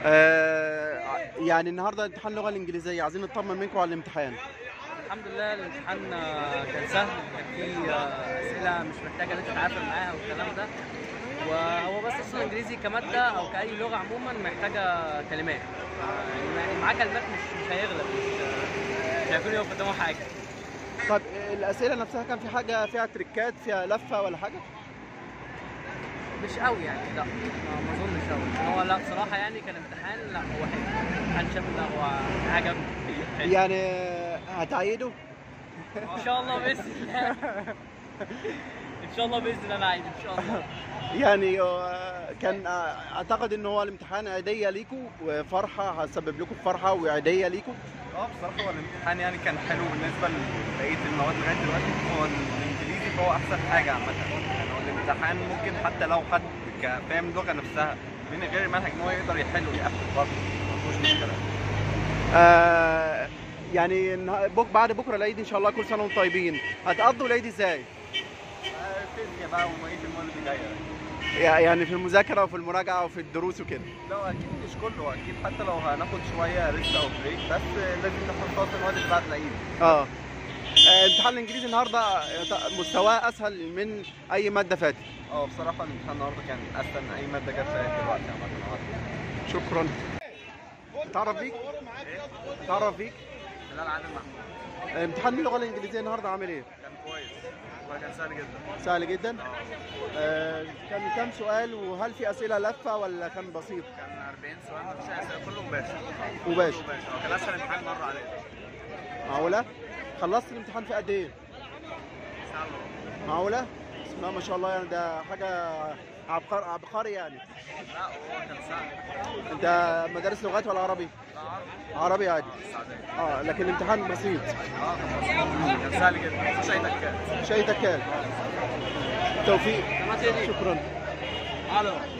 آه يعني النهارده امتحان اللغه الانجليزيه عايزين نطمن منكم على الامتحان الحمد لله الامتحان آه، كان سهل كان فيه آه، اسئله مش محتاجه ان انت تتعافر معاها والكلام ده وهو بس اصلا الانجليزي كماده او كاي لغه عموما محتاجه كلمات آه، يعني معاه كلمات مش مش هيغلب مش آه، مش هيكون يقف قدامه حاجه طب الاسئله نفسها كان في حاجه فيها تريكات فيها لفه ولا حاجه مش قوي يعني لا ما ما اظنش قوي هو لا بصراحه يعني كان امتحان لا هو حلو امتحان شامل لا هو عجبني حلو. يعني هتعيدوا ان شاء الله باذن الله ان شاء الله باذن الله انا عايز ان شاء الله يعني آه، كان آه، اعتقد ان هو الامتحان عيديه ليكم وفرحه هتسبب لكم فرحه وعيديه ليكم اه بصراحه هو الامتحان يعني كان حلو بالنسبه لبقيه المواد لغايه دلوقتي هو الانجليزي فهو احسن حاجه عامه يعني هو الامتحان ممكن حتى لو حد ك- فاهم اللغه نفسها من غير المنهج ان هو يقدر يحل ويقفل برضه ما فيهوش مشكله آه يعني النها- بك بعد بكره العيد ان شاء الله كل سنه وانتم طيبين هتقضوا العيد ازاي آه، فيزياء بقى وبقيه المواد اللي جايه يعني في المذاكره وفي المراجعه وفي الدروس وكده لا اكيد مش كله اكيد حتى لو هناخد شويه ريست او بريك بس لازم ناخد خلاص المواد اللي بعد العيد اه آه، امتحان الانجليزي النهارده آه، مستواه اسهل من اي ماده فاتت اه بصراحه الامتحان النهارده كان اسهل من اي ماده جت لغايه دلوقتي عامه النهارده شكرا تعرف بيك تعرف بيك هلال عادل محمود امتحان اللغه الانجليزيه النهارده عامل ايه كان كويس والله كان سهل جدا سهل جدا آه كان كام سؤال وهل في اسئله لفه ولا كان بسيط كان 40 سؤال مفيش اسئله كله مباشر مباشر. كله مباشر هو كان اسهل امتحان مر علينا معقوله خلصت الامتحان في قد ايه ساعه الا ربع معقوله بسم الله ما شاء الله يعني ده حاجه عبقر عبقري يعني لا هو كان سهل انت مدارس لغات ولا عربي لا عربي عربي عادي السعوديه اه لكن الامتحان بسيط اه كان بسيط كان سهل جدا مفيش اي تكات شيء تكال توفيق شكرا الو